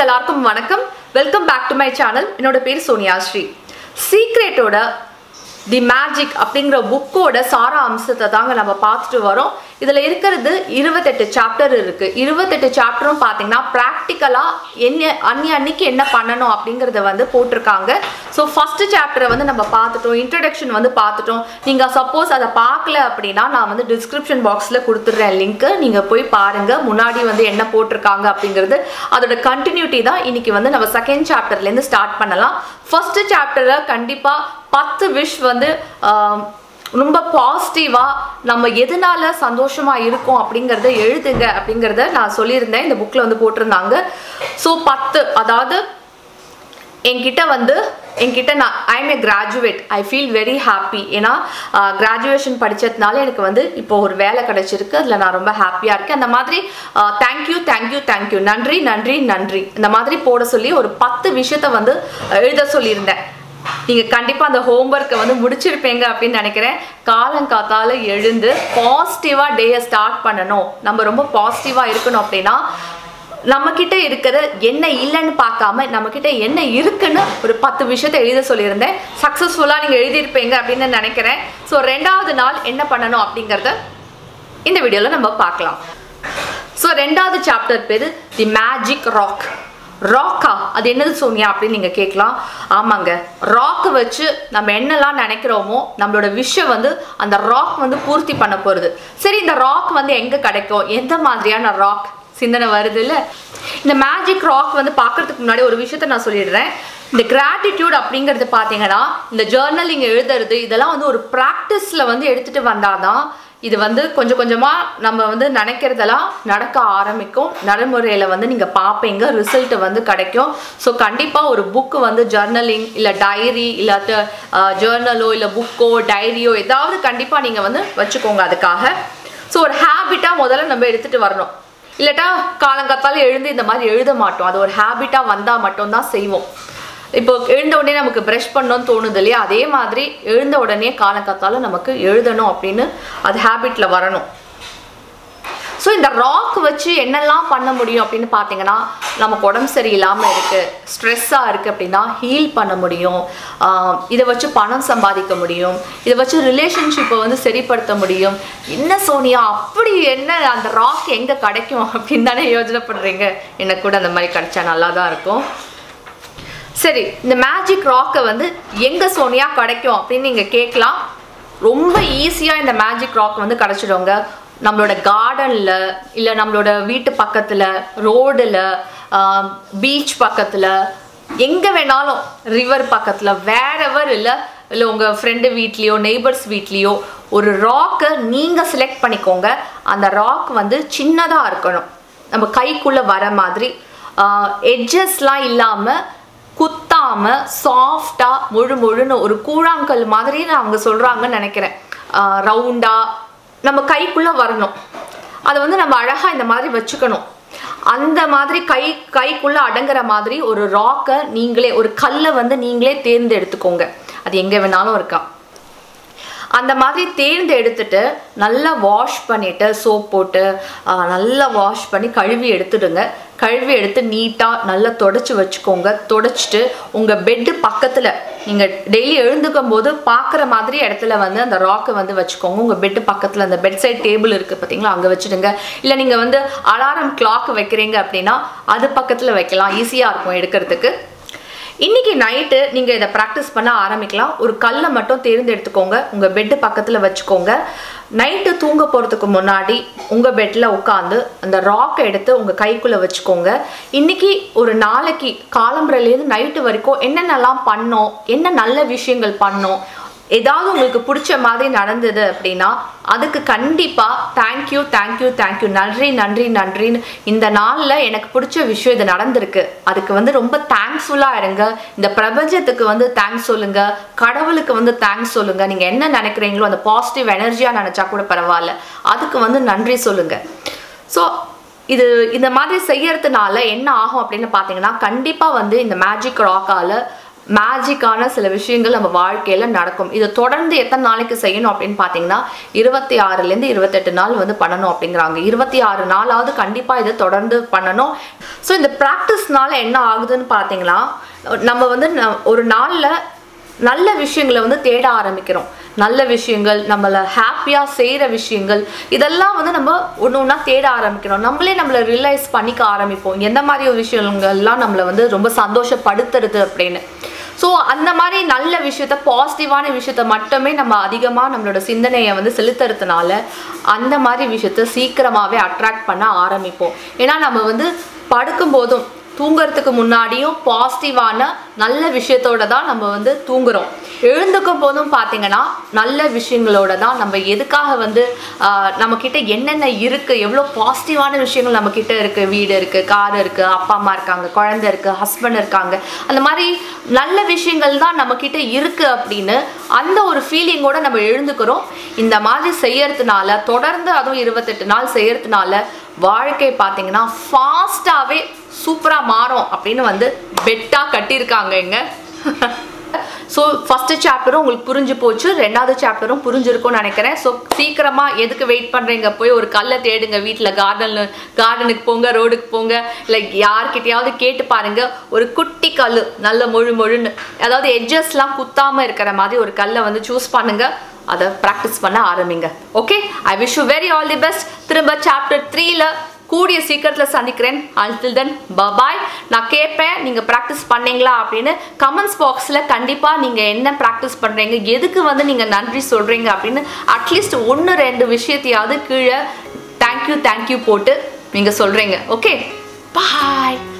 எல்லாருக்கும் வணக்கம் welcome back to my channel என்னோட பேர் சோனியா ஸ்ரீ சீக்ரெட்டோட தி மேஜிக் அப்படிங்கிற புக்கோட சாரா அம்சத்தை தாங்க நம்ம பார்த்துட்டு வரோம் இதில் இருக்கிறது இருபத்தெட்டு சாப்டர் இருக்கு இருபத்தெட்டு சாப்டரும் பார்த்தீங்கன்னா ப்ராக்டிக்கலாக என்ன அன்னி அன்னைக்கு என்ன பண்ணணும் அப்படிங்கிறத வந்து போட்டிருக்காங்க ஸோ ஃபர்ஸ்ட் சாப்டரை வந்து நம்ம பார்த்துட்டோம் இன்ட்ரடக்ஷன் வந்து பார்த்துட்டோம் நீங்கள் சப்போஸ் அதை பார்க்கல அப்படின்னா நான் வந்து டிஸ்கிரிப்ஷன் பாக்ஸில் கொடுத்துட்றேன் லிங்க்கு நீங்கள் போய் பாருங்கள் முன்னாடி வந்து என்ன போட்டிருக்காங்க அப்படிங்கிறது அதோட கண்டினியூட்டி தான் இன்னைக்கு வந்து நம்ம செகண்ட் சாப்டர்லேருந்து ஸ்டார்ட் பண்ணலாம் ஃபர்ஸ்ட் சாப்டரில் கண்டிப்பாக பத்து விஷ் வந்து ஆம், ரொம்ப பாசிட்டிவாக நம்ம எதனால சந்தோஷமாக இருக்கோம் அப்படிங்கிறத எழுதுங்க அப்படிங்கிறத நான் சொல்லியிருந்தேன் இந்த புக்கில் வந்து போட்டிருந்தாங்க ஸோ பத்து அதாவது என்கிட்ட வந்து என்கிட்ட நான் I am a graduate I feel very happy ஏன்னா கிராஜுவேஷன் படித்ததுனால எனக்கு வந்து இப்போ ஒரு வேலை கிடைச்சிருக்கு அதில் நான் ரொம்ப ஹாப்பியாக இருக்கேன் அந்த மாதிரி தேங்க்யூ தேங்க்யூ தேங்க்யூ நன்றி நன்றி நன்றி இந்த மாதிரி போட சொல்லி ஒரு பத்து விஷயத்த வந்து எழுத சொல்லியிருந்தேன் நீங்கள் கண்டிப்பாக அந்த ஹோம்ஒர்க்கை வந்து முடிச்சிருப்பீங்க அப்படின்னு நினைக்கிறேன் காலங்காத்தால எழுந்து பாசிட்டிவாக டேயை ஸ்டார்ட் பண்ணணும் நம்ம ரொம்ப பாசிட்டிவாக இருக்கணும் அப்படின்னா நம்ம கிட்ட இருக்கிற என்ன இல்லைன்னு பார்க்காம நம்ம கிட்ட என்ன இருக்குன்னு ஒரு பத்து விஷயத்தை எழுத சொல்லியிருந்தேன் சக்ஸஸ்ஃபுல்லாக நீங்கள் எழுதியிருப்பீங்க அப்படின்னு நினைக்கிறேன் ஸோ ரெண்டாவது நாள் என்ன பண்ணணும் அப்படிங்கிறத இந்த வீடியோவில் நம்ம பார்க்கலாம் ஸோ ரெண்டாவது சாப்டர் பேர் தி மேஜிக் ராக் ராக்கா அது என்னது சோனியா அப்படின்னு நீங்கள் கேட்கலாம் ஆமாங்க ராக்கை வச்சு நம்ம என்னெல்லாம் நினைக்கிறோமோ நம்மளோட விஷயம் வந்து அந்த ராக் வந்து பூர்த்தி பண்ண போகிறது சரி இந்த ராக் வந்து எங்கே கிடைக்கும் எந்த மாதிரியான ராக் சிந்தனை வருது இல்லை இந்த மேஜிக் ராக் வந்து பார்க்கறதுக்கு முன்னாடி ஒரு விஷயத்த நான் சொல்லிடுறேன் இந்த கிராட்டிடியூட் அப்படிங்கிறது பார்த்தீங்கன்னா இந்த ஜேர்னலிங் எழுதுறது இதெல்லாம் வந்து ஒரு ப்ராக்டிஸில் வந்து எடுத்துகிட்டு வந்தாதான் இது வந்து கொஞ்சம் கொஞ்சமாக நம்ம வந்து நினைக்கிறதெல்லாம் நடக்க ஆரம்பிக்கும் நடைமுறையில் வந்து நீங்கள் பார்ப்பீங்க ரிசல்ட் வந்து கிடைக்கும் ஸோ கண்டிப்பாக ஒரு புக்கு வந்து ஜர்னலிங் இல்லை டைரி இல்லாட்ட ஜேர்னலோ இல்லை புக்கோ டைரியோ ஏதாவது கண்டிப்பாக நீங்கள் வந்து வச்சுக்கோங்க அதுக்காக ஸோ ஒரு ஹேபிட்டாக முதல்ல நம்ம எடுத்துகிட்டு வரணும் இல்லாட்டா காலங்காத்தால எழுந்து இந்த மாதிரி எழுத மாட்டோம் அது ஒரு ஹேபிட்டாக வந்தால் மட்டும்தான் செய்வோம் இப்போ எழுந்த உடனே நமக்கு ப்ரஷ் பண்ணணும்னு தோணுது இல்லையா அதே மாதிரி எழுந்த உடனே காலங்காத்தால நமக்கு எழுதணும் அப்படின்னு அது ஹேபிட்ல வரணும் ஸோ இந்த ராக் வச்சு என்னெல்லாம் பண்ண முடியும் அப்படின்னு பார்த்தீங்கன்னா நமக்கு உடம்பு சரியில்லாமல் இருக்குது ஸ்ட்ரெஸ்ஸாக இருக்குது அப்படின்னா ஹீல் பண்ண முடியும் ஆஹ் இதை வச்சு பணம் சம்பாதிக்க முடியும் இதை வச்சு ரிலேஷன்ஷிப்பை வந்து சரிப்படுத்த முடியும் என்ன சோனியா அப்படி என்ன அந்த ராக் எங்கே கிடைக்கும் அப்படின்னு தானே யோசனை பண்ணுறீங்க எனக்கு கூட அந்த மாதிரி கிடைச்சா நல்லா தான் இருக்கும் சரி இந்த மேஜிக் ராக்கை வந்து எங்கே சோனியா கிடைக்கும் அப்படின்னு நீங்கள் கேட்கலாம் ரொம்ப ஈஸியாக இந்த மேஜிக் ராக் வந்து கிடச்சிடுங்க நம்மளோட கார்டனில் இல்லை நம்மளோட வீட்டு பக்கத்தில் ரோடில் பீச் பக்கத்தில் எங்கே வேணாலும் ரிவர் பக்கத்தில் வேறெவர் இல்லை இல்லை உங்கள் ஃப்ரெண்டு வீட்லேயோ நெய்பர்ஸ் வீட்லேயோ ஒரு ராக்கை நீங்கள் செலக்ட் பண்ணிக்கோங்க அந்த ராக் வந்து சின்னதாக இருக்கணும் நம்ம கைக்குள்ளே வர மாதிரி எட்ஜஸ்லாம் இல்லாமல் குத்தாம சாஃப்டா முழு முழுன்னு ஒரு கூழாங்கல் மாதிரி நான் அவங்க சொல்றாங்கன்னு நினைக்கிறேன் ரவுண்டா நம்ம கைக்குள்ள வரணும் அதை வந்து நம்ம அழகா இந்த மாதிரி வச்சுக்கணும் அந்த மாதிரி கை கைக்குள்ள அடங்குற மாதிரி ஒரு ராக்கை நீங்களே ஒரு கல்லை வந்து நீங்களே தேர்ந்தெடுத்துக்கோங்க அது எங்க வேணாலும் இருக்கான் அந்த மாதிரி தேர்ந்து எடுத்துட்டு நல்லா வாஷ் பண்ணிட்டு சோப் போட்டு ஆஹ், நல்லா வாஷ் பண்ணி கழுவி எடுத்துடுங்க கழுவி எடுத்து நீட்டாக நல்லா தொடச்சி வச்சுக்கோங்க தொடச்சிட்டு உங்கள் பெட்டு பக்கத்தில் நீங்கள் டெய்லி எழுந்துக்கும் போது பார்க்குற மாதிரி இடத்துல வந்து அந்த ராக்கை வந்து வச்சுக்கோங்க உங்கள் பெட்டு பக்கத்தில் அந்த பெட் சைட் டேபிள் இருக்குது பார்த்தீங்களா அங்கே வச்சுடுங்க இல்லை நீங்கள் வந்து அலாரம் கிளாக் வைக்கிறீங்க அப்படின்னா அது பக்கத்தில் வைக்கலாம் ஈஸியாக இருக்கும் எடுக்கிறதுக்கு இன்னைக்கு நைட்டு நீங்கள் இதை ப்ராக்டிஸ் பண்ண ஆரம்பிக்கலாம் ஒரு கல்லை மட்டும் தேர்ந்தெடுத்துக்கோங்க உங்கள் பெட்டு பக்கத்தில் வச்சுக்கோங்க நைட்டு தூங்க போகிறதுக்கு முன்னாடி உங்கள் பெட்டில் உட்காந்து அந்த ராக்கை எடுத்து உங்கள் கைக்குள்ளே வச்சுக்கோங்க இன்னைக்கு ஒரு நாளைக்கு காலம்புறையிலேருந்து நைட்டு வரைக்கும் என்னென்னலாம் பண்ணோம் என்ன நல்ல விஷயங்கள் பண்ணோம் ஏதாவது உங்களுக்கு பிடிச்ச மாதிரி நடந்தது அப்படின்னா அதுக்கு கண்டிப்பாக தேங்க்யூ தேங்க்யூ தேங்க்யூ நன்றி நன்றி நன்றின்னு இந்த நாளில் எனக்கு பிடிச்ச விஷயம் இது நடந்திருக்கு அதுக்கு வந்து ரொம்ப தேங்க்ஸ்ஃபுல்லாக இருங்க இந்த பிரபஞ்சத்துக்கு வந்து தேங்க்ஸ் சொல்லுங்க கடவுளுக்கு வந்து தேங்க்ஸ் சொல்லுங்க நீங்கள் என்ன நினைக்கிறீங்களோ அந்த பாசிட்டிவ் எனர்ஜியாக நினச்சா கூட பரவாயில்ல அதுக்கு வந்து நன்றி சொல்லுங்க ஸோ இது இந்த மாதிரி செய்யறதுனால என்ன ஆகும் அப்படின்னு பார்த்தீங்கன்னா கண்டிப்பாக வந்து இந்த மேஜிக் ராக்கால மேஜிக்கான சில விஷயங்கள் நம்ம வாழ்க்கையில நடக்கும் இதை தொடர்ந்து எத்தனை நாளைக்கு செய்யணும் அப்படின்னு பார்த்தீங்கன்னா இருபத்தி ஆறுலேருந்து இருபத்தெட்டு நாள் வந்து பண்ணணும் அப்படிங்கிறாங்க இருபத்தி ஆறு நாளாவது கண்டிப்பாக இதை தொடர்ந்து பண்ணணும் ஸோ இந்த ப்ராக்டிஸ்னால என்ன ஆகுதுன்னு பார்த்தீங்கன்னா நம்ம வந்து ந- ஒரு நாளில் நல்ல விஷயங்களை வந்து தேட ஆரம்பிக்கிறோம் நல்ல விஷயங்கள் நம்மளை ஹாப்பியாக செய்கிற விஷயங்கள் இதெல்லாம் வந்து நம்ம ஒன்று ஒன்றா தேட ஆரம்பிக்கிறோம் நம்மளே நம்மளை ரியலைஸ் பண்ணிக்க ஆரம்பிப்போம் எந்த மாதிரி ஒரு விஷயங்கள்லாம் நம்மளை வந்து ரொம்ப சந்தோஷப்படுத்துறது அப்படின்னு ஸோ அந்த மாதிரி நல்ல விஷயத்த பாசிட்டிவான விஷயத்த மட்டுமே நம்ம அதிகமாக நம்மளோட சிந்தனையை வந்து செலுத்துறதுனால அந்த மாதிரி விஷயத்த சீக்கிரமாகவே அட்ராக்ட் பண்ண ஆரம்பிப்போம் ஏன்னா நம்ம வந்து படுக்கும்போதும் தூங்குறதுக்கு முன்னாடியும் பாசிட்டிவான நல்ல விஷயத்தோட தான் நம்ம வந்து தூங்குறோம் எழுந்துக்கும் போதும் பார்த்தீங்கன்னா நல்ல விஷயங்களோட தான் நம்ம எதுக்காக வந்து ஆஹ், நம்மக்கிட்ட என்னென்ன இருக்குது எவ்வளோ பாசிட்டிவான விஷயங்கள் நம்மக்கிட்ட இருக்குது வீடு இருக்குது கார் இருக்குது அப்பா அம்மா இருக்காங்க குழந்தை இருக்குது ஹஸ்பண்ட் இருக்காங்க அந்த மாதிரி நல்ல விஷயங்கள் தான் நம்மக்கிட்ட இருக்குது அப்படின்னு அந்த ஒரு ஃபீலிங்கோட நம்ம எழுந்துக்கிறோம் இந்த மாதிரி செய்யறதுனால தொடர்ந்து அதுவும் இருபத்தெட்டு நாள் செய்யறதுனால வாழ்க்கை பார்த்தீங்கன்னா ஃபாஸ்ட்டாகவே சூப்பராக மாறும் அப்படின்னு வந்து பெட்டாக கட்டியிருக்காங்க இங்க ஸோ ஃபஸ்ட்டு சாப்டரும் உங்களுக்கு புரிஞ்சு போச்சு ரெண்டாவது சாப்டரும் புரிஞ்சிருக்கும்னு நினைக்கிறேன் ஸோ சீக்கிரமாக எதுக்கு வெயிட் பண்ணுறீங்க போய் ஒரு கல்லை தேடுங்க வீட்டில் கார்டன் கார்டனுக்கு போங்க ரோடுக்கு போங்க இல்லை யார்கிட்டயாவது கேட்டு பாருங்க ஒரு குட்டி கல் நல்ல மொழு மொழுன்னு அதாவது எட்ஜஸ்லாம் குத்தாமல் இருக்கிற மாதிரி ஒரு கல்லை வந்து சூஸ் பண்ணுங்க அதை ப்ராக்டிஸ் பண்ண ஆரம்பிங்க okay I wish you very all the best திரும்ப சாப்டர் த்ரீல கூடிய சீக்கிரத்தில் சந்திக்கிறேன் அன்டில் தென் பபாய் நான் கேட்பேன் நீங்கள் ப்ராக்டிஸ் பண்ணீங்களா அப்படின்னு கமெண்ட்ஸ் பாக்ஸில் கண்டிப்பாக நீங்கள் என்ன ப்ராக்டிஸ் பண்ணுறீங்க எதுக்கு வந்து நீங்கள் நன்றி சொல்கிறீங்க அப்படின்னு அட்லீஸ்ட் ஒன்று ரெண்டு விஷயத்தையாவது கீழே தேங்க்யூ தேங்க்யூ போட்டு நீங்கள் சொல்கிறீங்க ஓகே பாய்